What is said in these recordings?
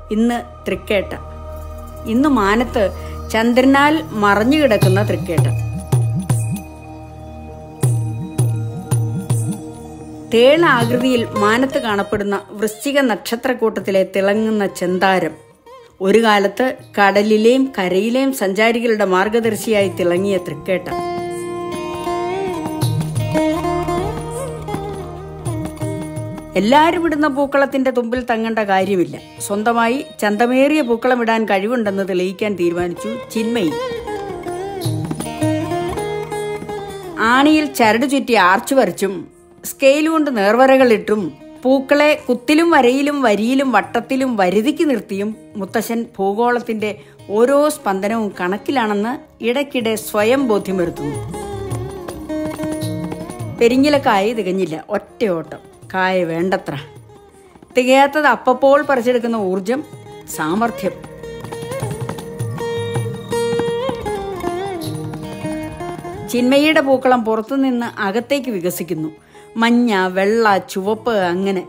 ഇന്ന് തൃക്കേട്ട ഇന്ന് മാനത്ത് ചന്ദ്രനാൽ മറഞ്ഞു കിടക്കുന്ന തൃക്കേട്ട തേള ആകൃതിയിൽ മാനത്ത് കാണപ്പെടുന്ന വൃശ്ചിക നക്ഷത്രക്കൂട്ടത്തിലെ തിളങ്ങുന്ന ചെന്താരം ഒരു കാലത്ത് കടലിലെയും കരയിലെയും സഞ്ചാരികളുടെ മാർഗദർശിയായി തിളങ്ങിയ തൃക്കേട്ട എല്ലാവരും ഇടുന്ന പൂക്കളത്തിന്റെ തുമ്പിൽ തങ്ങേണ്ട കാര്യമില്ല സ്വന്തമായി ചന്തമേറിയ പൂക്കളം ഇടാൻ കഴിവുണ്ടെന്ന് തെളിയിക്കാൻ തീരുമാനിച്ചു ചിന്മയി ആണിയിൽ ചരട് ചുറ്റി ആർച്ചു വരച്ചും സ്കെയിൽ കൊണ്ട് നേർവരകളിട്ടും പൂക്കളെ കുത്തിലും വരയിലും വരിയിലും വട്ടത്തിലും വരുതിക്ക് നിർത്തിയും മുത്തശ്ശൻ ഭൂഗോളത്തിന്റെ ഓരോ സ്പന്ദനവും കണക്കിലാണെന്ന് ഇടയ്ക്കിടെ സ്വയം ബോധ്യം വരുത്തുന്നു പെരിങ്ങിലക്കായ തികഞ്ഞില്ല ഒറ്റയോട്ടം കായ വേണ്ടത്ര തികയാത്തത് അപ്പപ്പോൾ പറിച്ചെടുക്കുന്ന ഊർജം സാമർഥ്യം ചിന്മയുടെ പൂക്കളം പുറത്തുനിന്ന് അകത്തേക്ക് വികസിക്കുന്നു മഞ്ഞ വെള്ള ചുവപ്പ് അങ്ങനെ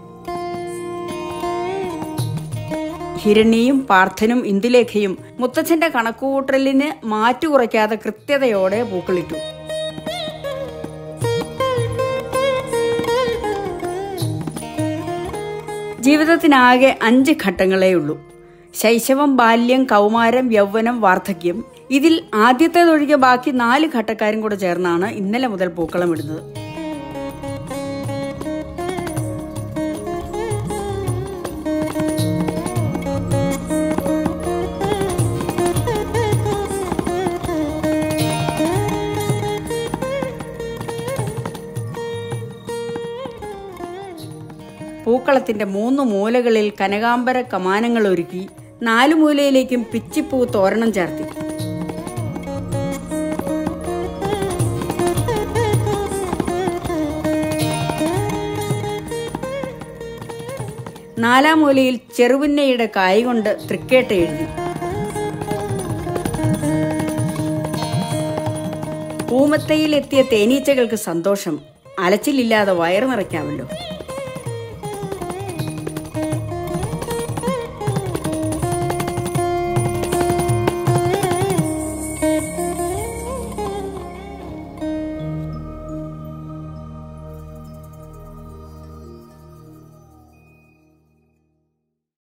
ഹിരണ്യയും പാർത്ഥനും ഇന്ദുലേഖയും മുത്തച്ഛന്റെ കണക്കുകൂട്ടലിന് മാറ്റുകുറയ്ക്കാതെ കൃത്യതയോടെ പൂക്കളിട്ടു ജീവിതത്തിനാകെ അഞ്ച് ഘട്ടങ്ങളേ ഉള്ളൂ ശൈശവം ബാല്യം കൗമാരം യൗവനം വാർദ്ധക്യം ഇതിൽ ആദ്യത്തേതൊഴികെ ബാക്കി നാല് ഘട്ടക്കാരും കൂടെ ചേർന്നാണ് ഇന്നലെ മുതൽ പൂക്കളം ഇടുന്നത് പൂക്കളത്തിന്റെ മൂന്ന് മൂലകളിൽ കനകാംബര കമാനങ്ങൾ ഒരുക്കി നാലു മൂലയിലേക്കും പിച്ചിപ്പൂ തോരണം ചേർത്തി നാലാം മൂലയിൽ ചെറുപുന്നയുടെ കായ് കൊണ്ട് തൃക്കേട്ട എഴുതി പൂമത്തയിൽ എത്തിയ തേനീച്ചകൾക്ക് സന്തോഷം അലച്ചിലില്ലാതെ വയറു നിറയ്ക്കാമല്ലോ